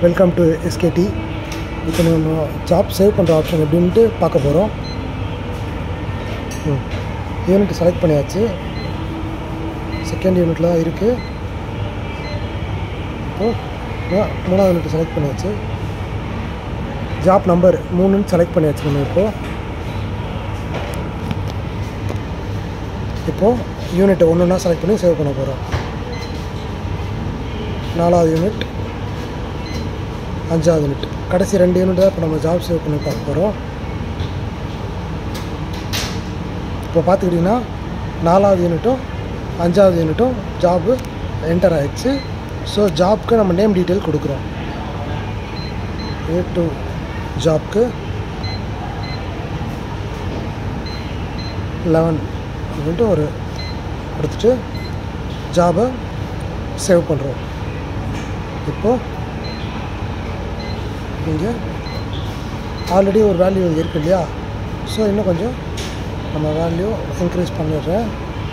welcome to SKD இப்போ நம்ம job save பண்ணுற ஆப்ஷன் எப்படின்ட்டு பார்க்க போகிறோம் யூனிட் செலக்ட் பண்ணியாச்சு செகண்ட் யூனிட்டில் தான் இருக்குது இப்போது மூணாவது யூனிட் செலக்ட் பண்ணியாச்சு ஜாப் நம்பர் மூணுன்னு செலக்ட் பண்ணியாச்சு நம்ம இப்போது இப்போது யூனிட் ஒன்று ஒன்றா செலக்ட் பண்ணி சேவ் பண்ண போகிறோம் நாலாவது யூனிட் அஞ்சாவது யூனிட் கடைசி ரெண்டு யூனிட் தான் இப்போ நம்ம ஜாப் சேவ் பண்ணி பார்க்க போகிறோம் இப்போ பார்த்துக்கிட்டிங்கன்னா நாலாவது யூனிட்டும் அஞ்சாவது யூனிட்டும் ஜாபு என்டர் ஆயிடுச்சு ஸோ ஜாப்க்கு நம்ம நேம் டீட்டெயில் கொடுக்குறோம் ஏ டு ஜாப்க்கு லெவன் அப்படின்ட்டு ஒரு கொடுத்துட்டு ஜாபை சேவ் பண்ணுறோம் இப்போது இங்கே ஆல்ரெடி ஒரு வேல்யூ இங்கே இருக்கு இல்லையா ஸோ இன்னும் கொஞ்சம் நம்ம வேல்யூ இன்க்ரீஸ் பண்ணிடுறேன்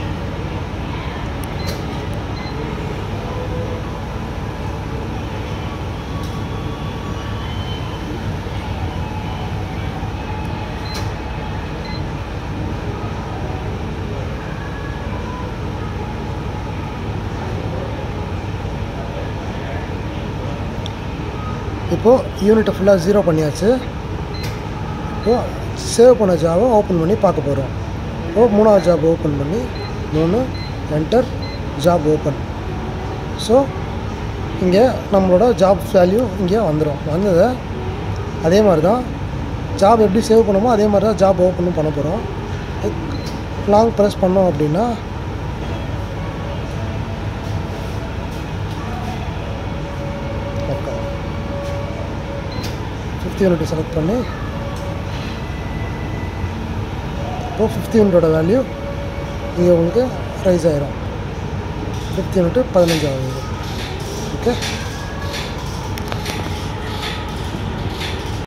இப்போது யூனிட்டை ஃபுல்லாக ஜீரோ பண்ணியாச்சு இப்போது சேவ் பண்ண ஜாபை ஓப்பன் பண்ணி பார்க்க போகிறோம் இப்போது மூணாவது ஜாப் ஓப்பன் பண்ணி மூணு என்டர் ஜாப் ஓப்பன் ஸோ இங்கே நம்மளோட ஜாப் வேல்யூ இங்கே வந்துடும் வந்ததை அதே மாதிரி தான் ஜாப் எப்படி சேவ் பண்ணுமோ அதே மாதிரி தான் ஜாப் ஓப்பனும் பண்ண போகிறோம் லாங் ப்ரெஸ் பண்ணோம் அப்படின்னா ஓகே ஃபிஃப்த் யூனிட் செலக்ட் பண்ணி இப்போது ஃபிஃப்த் யூனிட்டோட வேல்யூ இங்கே உங்களுக்கு ரைஸ் ஆயிரும் ஃபிஃப்த் யூனிட்டு பதினஞ்சாவது ஓகே